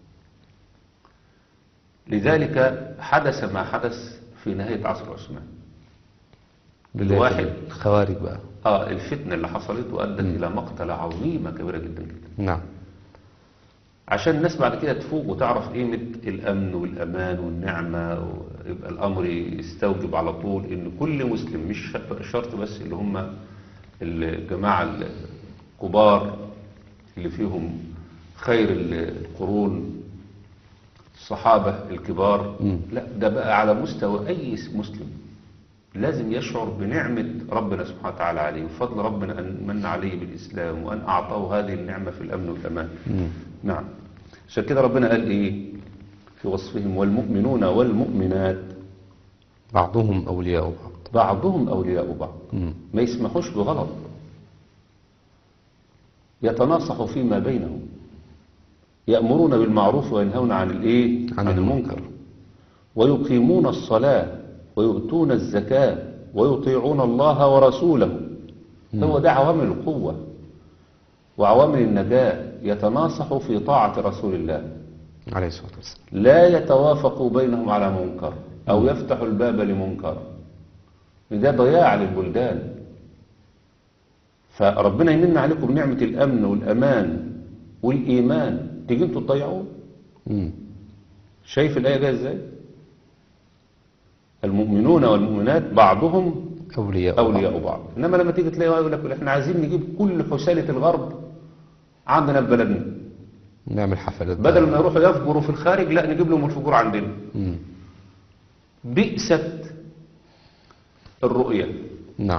لذلك حدث ما حدث في نهاية عصر عثمان بالله واحد. كده. الخوارج بقى آه الفتنة اللي حصلت وأدت إلى مقتلة عظيمة كبيرة جدا جدا نعم عشان الناس بعد كده تفوق وتعرف قيمة الأمن والأمان والنعمة ويبقى الأمر يستوجب على طول إن كل مسلم مش شرط- شرط بس اللي هم الجماعة الكبار اللي فيهم خير القرون الصحابة الكبار مم. لا ده بقى على مستوى أي مسلم لازم يشعر بنعمة ربنا سبحانه وتعالى عليه وفضل ربنا أن من عليه بالإسلام وأن أعطاه هذه النعمة في الأمن والأمان مم. نعم عشان كده ربنا قال ايه في وصفهم والمؤمنون والمؤمنات بعضهم أولياء بعض بعضهم اولياء بعض مم. ما يسمحوش بغلط يتناصحوا فيما بينهم يأمرون بالمعروف وينهون عن الايه عن المنكر. ويقيمون الصلاة ويؤتون الزكاة ويطيعون الله ورسوله هو ده عوامل القوة وعوامل النجاة يتناصحوا في طاعة رسول الله عليه الصلاة والسلام لا يتوافق بينهم على منكر أو يفتح الباب لمنكر ده ضياع للبلدان فربنا يمن عليكم بنعمة الأمن والأمان والإيمان تيجي انتوا تضيعوه مم. شايف الآية جاية ازاي المؤمنون والمؤمنات بعضهم أولياء بعض. أولياء بعض إنما لما تيجي تلاقي واحد يقول لك احنا عايزين نجيب كل حسالة الغرب عندنا في بلدنا نعمل حفلات بدل بقى. ما يروحوا يفجروا في الخارج لا نجيب لهم الفجور عندنا مم. بئست الرؤية نعم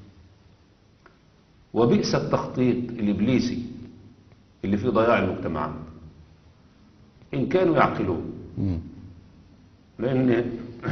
وبئس التخطيط الإبليسي اللي فيه ضياع المجتمعات إن كانوا يعقلون مم. لأن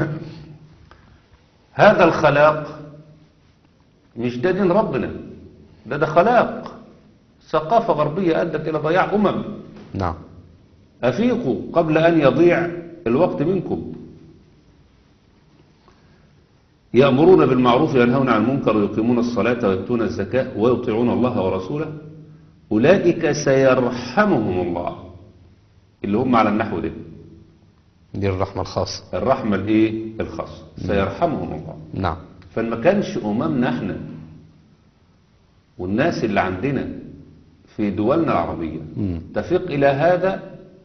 هذا الخلاق مش ده دين ربنا ده ده خلاق ثقافة غربية أدت إلى ضياع أمم نعم أفيقوا قبل أن يضيع الوقت منكم يأمرون بالمعروف وينهون عن المنكر ويقيمون الصلاة ويؤتون الزكاة ويطيعون الله ورسوله أولئك سيرحمهم الله اللي هم على النحو ده دي الرحمة الخاصة الرحمة الايه الخاصة سيرحمهم الله نعم فما كانش أمامنا احنا والناس اللي عندنا في دولنا العربية مم. تفيق إلى هذا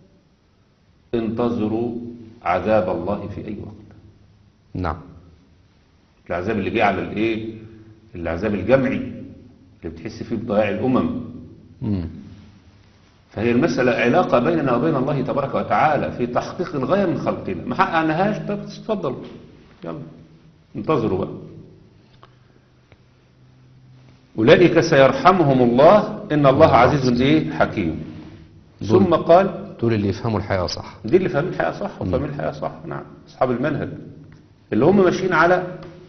انتظروا عذاب الله في أي وقت نعم العذاب اللي جه على الايه العذاب الجمعي اللي بتحس فيه بضياع الأمم مم. فهي المسألة علاقة بيننا وبين الله تبارك وتعالى في تحقيق الغاية من خلقنا ما حققناهاش طب تفضل يلا انتظروا بقى أولئك سيرحمهم الله إن الله عزيز إيه حكيم دول. ثم قال دول اللي يفهموا الحياة صح دي اللي فاهمين الحياة صح وفاهمين الحياة صح نعم أصحاب المنهج اللي هم ماشيين على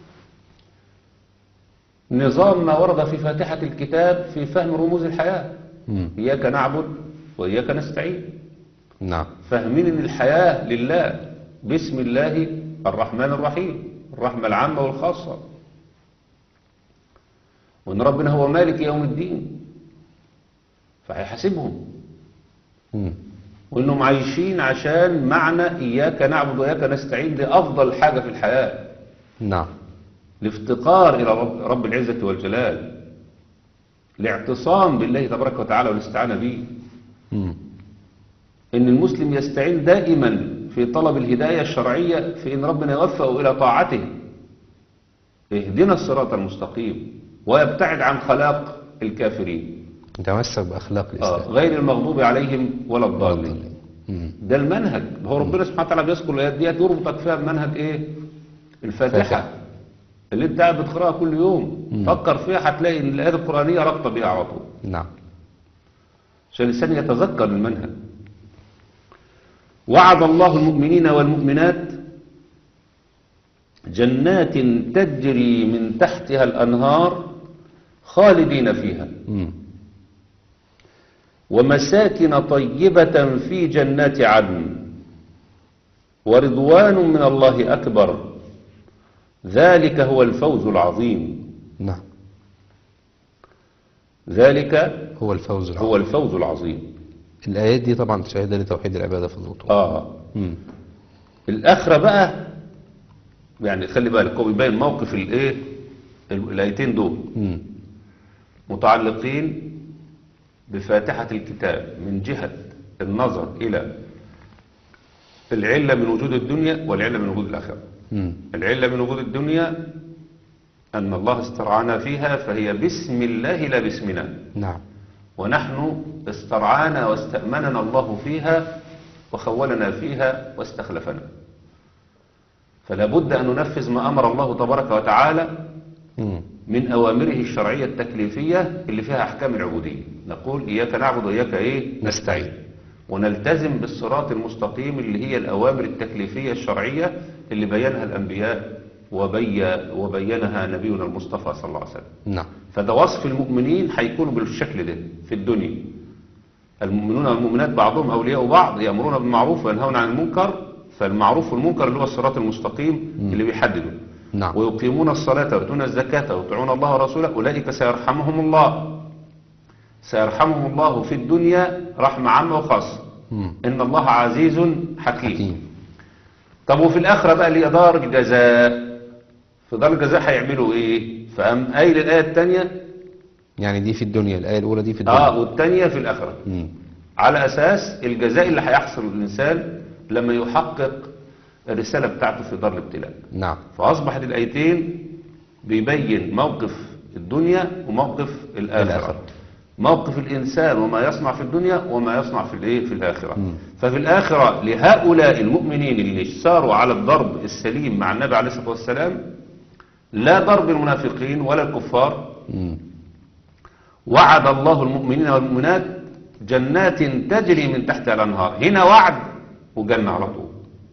نظام ما ورد في فاتحة الكتاب في فهم رموز الحياة مم. إياك نعبد وإياك نستعين نعم فاهمين ان الحياة لله بسم الله الرحمن الرحيم الرحمة العامة والخاصة وان ربنا هو مالك يوم الدين فهيحاسبهم مم. وانهم عايشين عشان معنى اياك نعبد واياك نستعين دي افضل حاجة في الحياة نعم الافتقار الى رب, رب العزة والجلال الاعتصام بالله تبارك وتعالى والاستعانة به مم. ان المسلم يستعين دائما في طلب الهداية الشرعية في ان ربنا يوفقه الى طاعته اهدنا الصراط المستقيم ويبتعد عن خلاق الكافرين يتمسك بأخلاق آه الإسلام غير المغضوب عليهم ولا الضالين مم. ده المنهج هو ربنا سبحانه وتعالى بيذكر الايات ديت يربطك فيها بمنهج ايه الفاتحة فاتحة. اللي انت قاعد بتقراها كل يوم مم. فكر فيها هتلاقي ان الايات القرآنية رابطة بيها على طول نعم عشان الإنسان يتذكر المنهج وعد الله المؤمنين والمؤمنات جنات تجري من تحتها الأنهار خالدين فيها مم. ومساكن طيبة في جنات عدن ورضوان من الله أكبر ذلك هو الفوز العظيم نعم ذلك هو الفوز العظيم هو الفوز العظيم الآيات دي طبعا شهادة لتوحيد العبادة في الوطن آه مم. الآخرة بقى يعني خلي بالك هو بيبين موقف الايه ال- الايتين دول مم. متعلقين بفاتحة الكتاب من جهة النظر إلى العلة من وجود الدنيا والعلة من وجود الآخرة مم. العلة من وجود الدنيا أن الله استرعانا فيها فهي بسم الله لا باسمنا نعم ونحن استرعانا واستأمننا الله فيها وخولنا فيها واستخلفنا فلا بد أن ننفذ ما أمر الله تبارك وتعالى مم. من أوامره الشرعية التكليفية اللي فيها أحكام العبودية نقول إياك نعبد وإياك إيه نستعين. ونلتزم بالصراط المستقيم اللي هي الأوامر التكليفية الشرعية اللي بينها الأنبياء وبي وبينها نبينا المصطفى صلى الله عليه وسلم نعم فده وصف المؤمنين هيكونوا بالشكل ده في الدنيا المؤمنون والمؤمنات بعضهم أولياء بعض يأمرون بالمعروف وينهون عن المنكر فالمعروف والمنكر اللي هو الصراط المستقيم اللي بيحدده نعم ويقيمون الصلاة ويؤتون الزكاة ويطيعون الله ورسوله أولئك سيرحمهم الله سيرحمهم الله في الدنيا رحمة عامة وخاصة مم. إن الله عزيز حكيم, حكيم طب وفي الآخرة بقى اللي هي دار الجزاء في دار الجزاء هيعملوا إيه فأم قايل الآية الثانية يعني دي في الدنيا الآية الأولى دي في الدنيا آه والثانية في الآخرة مم. على أساس الجزاء اللي هيحصل للإنسان لما يحقق الرسالة بتاعته في دار الابتلاء نعم فأصبحت الآيتين بيبين موقف الدنيا وموقف الآخرة الآخرة. موقف الإنسان وما يصنع في الدنيا وما يصنع في الإيه في الآخرة مم. ففي الآخرة لهؤلاء المؤمنين اللي ساروا على الضرب السليم مع النبي عليه الصلاة والسلام لا ضرب المنافقين ولا الكفار مم. وعد الله المؤمنين والمؤمنات جنات تجري من تحتها الأنهار هنا وعد وجنة على طول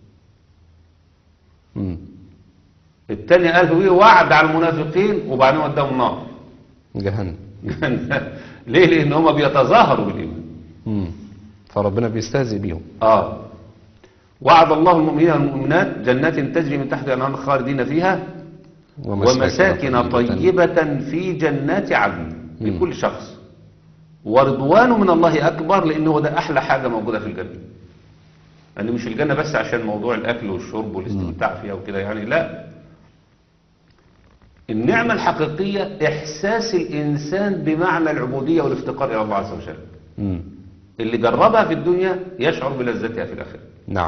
مم. التاني قال هو إيه؟ وعد على المنافقين وبعدين وداهم النار جهنم ليه لان هم بيتظاهروا بالايمان مم. فربنا بيستهزئ بيهم اه وعد الله المؤمنين والمؤمنات جنات تجري من تحتها الانهار خالدين فيها ومساكن ومساكن طيبة. طيبة في جنات عدن لكل شخص ورضوان من الله أكبر لأنه هو ده أحلى حاجة موجودة في الجنة يعني مش الجنة بس عشان موضوع الأكل والشرب والاستمتاع فيها وكده يعني لا النعمة الحقيقية إحساس الإنسان بمعنى العبودية والافتقار إلى الله عز وجل مم. اللي جربها في الدنيا يشعر بلذتها في الآخرة نعم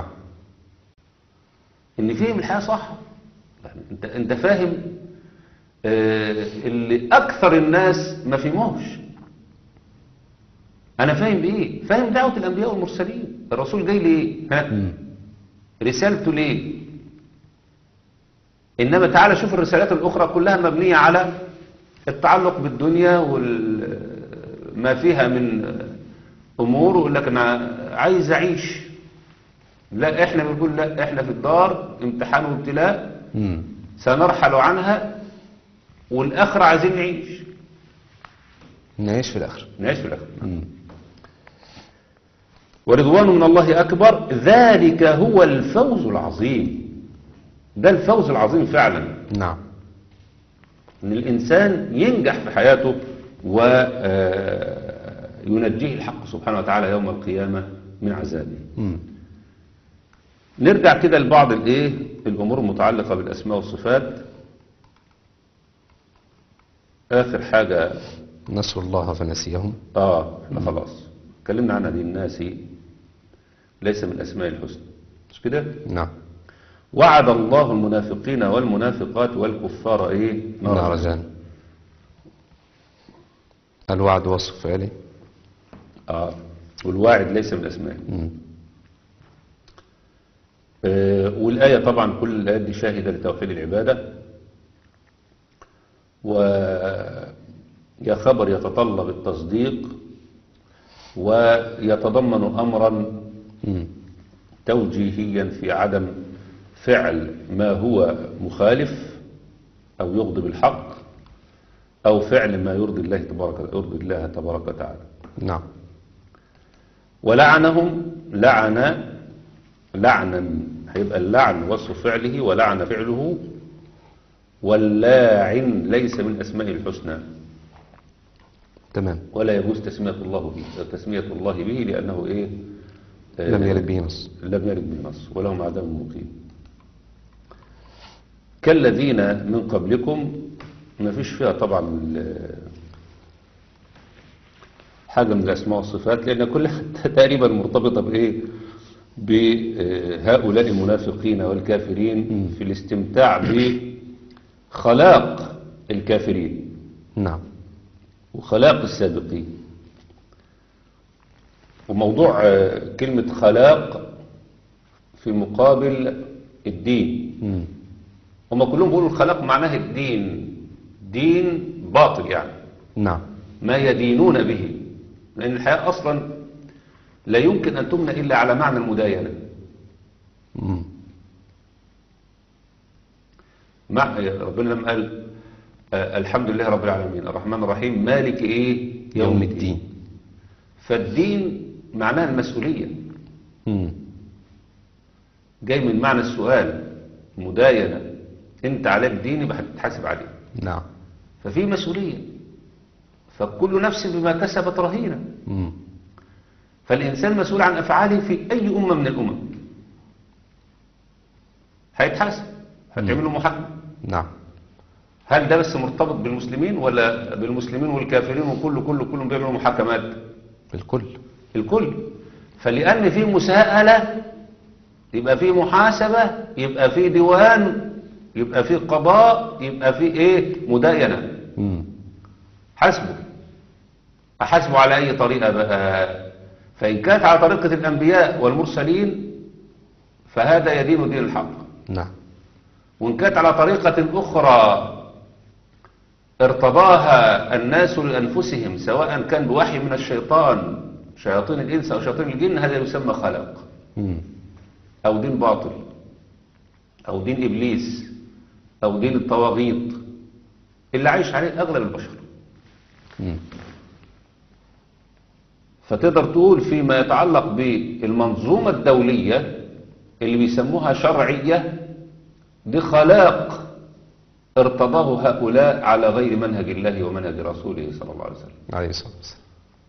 ان فهم الحياة صح يعني انت انت فاهم آه، اللي اكثر الناس ما فهموش انا فاهم بايه فاهم دعوة الانبياء والمرسلين الرسول جاي ليه ها مم. رسالته ليه انما تعالى شوف الرسالات الاخرى كلها مبنية على التعلق بالدنيا وما فيها من امور ويقول لك انا عايز اعيش لا احنا بنقول لا احنا في الدار امتحان وابتلاء مم. سنرحل عنها والاخره عايزين نعيش نعيش في الآخر نعيش في الاخره مم. ورضوان من الله أكبر ذلك هو الفوز العظيم ده الفوز العظيم فعلا نعم ان الانسان ينجح في حياته وينجيه الحق سبحانه وتعالى يوم القيامة من عذابه مم. نرجع كده لبعض الايه الامور المتعلقة بالاسماء والصفات اخر حاجة نسوا الله فنسيهم اه احنا خلاص اتكلمنا عنها دي الناس ليس من اسماء الحسنى مش كده نعم وعد الله المنافقين والمنافقات والكفار ايه نار جهنم الوعد وصف فعلي اه والواعد ليس من اسمائه مم. آه والايه طبعا كل الايات دي شاهده لتوحيد العباده ويا خبر يتطلب التصديق ويتضمن امرا مم. توجيهيا في عدم فعل ما هو مخالف أو يغضب الحق أو فعل ما يرضي الله تبارك يرضي الله تبارك وتعالى نعم ولعنهم لعن لعنا هيبقى اللعن وصف فعله ولعن فعله واللاعن ليس من أسماء الحسنى تمام ولا يجوز تسمية الله به تسمية الله به لأنه إيه آه، لم يرد به نص لم يرد بالنص ولهم عذاب مقيم كالذين من قبلكم ما فيش فيها طبعا ال- حاجة من الأسماء والصفات لأن كلها تقريبا مرتبطة بإيه بهؤلاء المنافقين والكافرين في الاستمتاع بخلاق الكافرين نعم وخلاق السابقين وموضوع آه، كلمة خلاق في مقابل الدين مم. هما كلهم بيقولوا الخلاق معناه الدين دين باطل يعني نعم ما يدينون به لأن الحياة أصلا لا يمكن أن تمنى إلا على معنى المداينة مم. مع ربنا لما قال آه، الحمد لله رب العالمين الرحمن الرحيم مالك إيه يوم الدين فالدين معناه المسؤولية مم. جاي من معنى السؤال مداينة انت عليك دين يبقى هتتحاسب عليه نعم ففي مسؤولية فكل نفس بما كسبت رهينة مم. فالإنسان مسؤول عن أفعاله في أي أمة من الأمم هيتحاسب هتعمل له محاكمة نعم هل ده بس مرتبط بالمسلمين ولا بالمسلمين والكافرين وكل كل كلهم بيعملوا محاكمات الكل الكل فلأن في مساءلة يبقى في محاسبة يبقى في ديوان يبقى في قضاء يبقى في ايه مداينة مم. حاسبه أحاسبه على أي طريقة بقى فإن كانت على طريقة الأنبياء والمرسلين فهذا يدين دين الحق نعم وإن كانت على طريقة أخرى ارتضاها الناس لأنفسهم سواء كان بوحي من الشيطان شياطين الإنس أو شياطين الجن هذا يسمى خلق مم. أو دين باطل أو دين إبليس أو دين الطواغيت اللي عايش عليه أغلب البشر مم. فتقدر تقول فيما يتعلق بالمنظومة الدولية اللي بيسموها شرعية دي خلاق ارتضاه هؤلاء على غير منهج الله ومنهج رسوله صلى الله عليه وسلم عليه الصلاة والسلام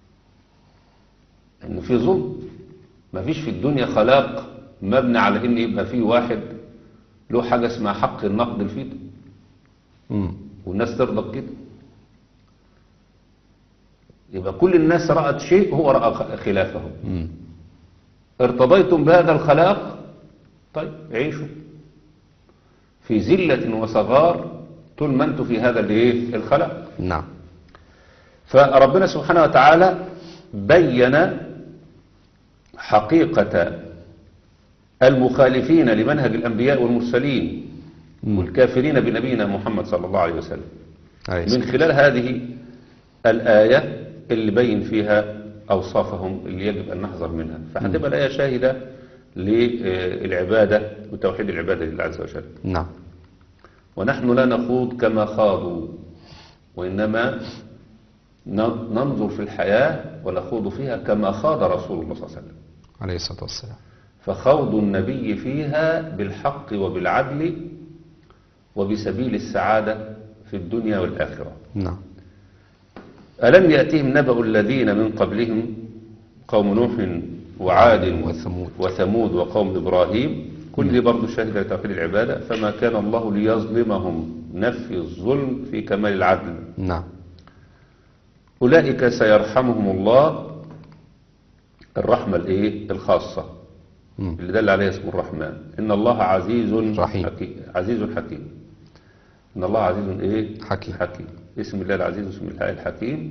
ان في ظلم ما فيش في الدنيا خلاق مبني على ان يبقى في واحد له حاجة اسمها حق النقد الفيتو مم. والناس ترضى بكده يبقى كل الناس رأت شيء هو رأى خلافه مم. ارتضيتم بهذا الخلاق طيب عيشوا في ذلة وصغار طول ما انتم في هذا الايه الخلاق نعم فربنا سبحانه وتعالى بين حقيقة المخالفين لمنهج الأنبياء والمرسلين والكافرين بنبينا محمد صلى الله عليه وسلم عليه من الصلاة خلال هذه الآية اللي بين فيها أوصافهم اللي يجب أن نحذر منها فهتبقى الآية شاهدة للعبادة وتوحيد العبادة لله عز وجل نعم ونحن لا نخوض كما خاضوا وإنما ن- ننظر في الحياة ونخوض فيها كما خاض رسول الله صلى الله عليه وسلم عليه الصلاة والسلام فخوض النبي فيها بالحق وبالعدل وبسبيل السعادة في الدنيا والآخرة نعم ألم يأتهم نبأ الذين من قبلهم قوم نوح وعاد وثمود. وثمود وقوم إبراهيم كل دي برضه شاهدة لتوحيد العبادة فما كان الله ليظلمهم نفي الظلم في كمال العدل نعم أولئك سيرحمهم الله الرحمة الإيه الخاصة مم. اللي دل عليها اسم الرحمن إن الله عزيز رحيم. حكيم عزيز حكيم إن الله عزيز إيه حكيم. حكيم اسم الله العزيز واسم الله الحكيم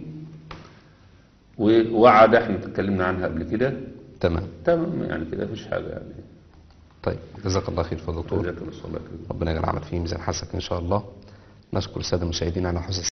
ووعد احنا اتكلمنا عنها قبل كده تمام تمام يعني كده مفيش حاجة يعني طيب جزاك الله خير فضل دكتور جزاك الله خير. ربنا يجعل عمل فيه ميزان حسنك إن شاء الله نشكر السادة المشاهدين على حسن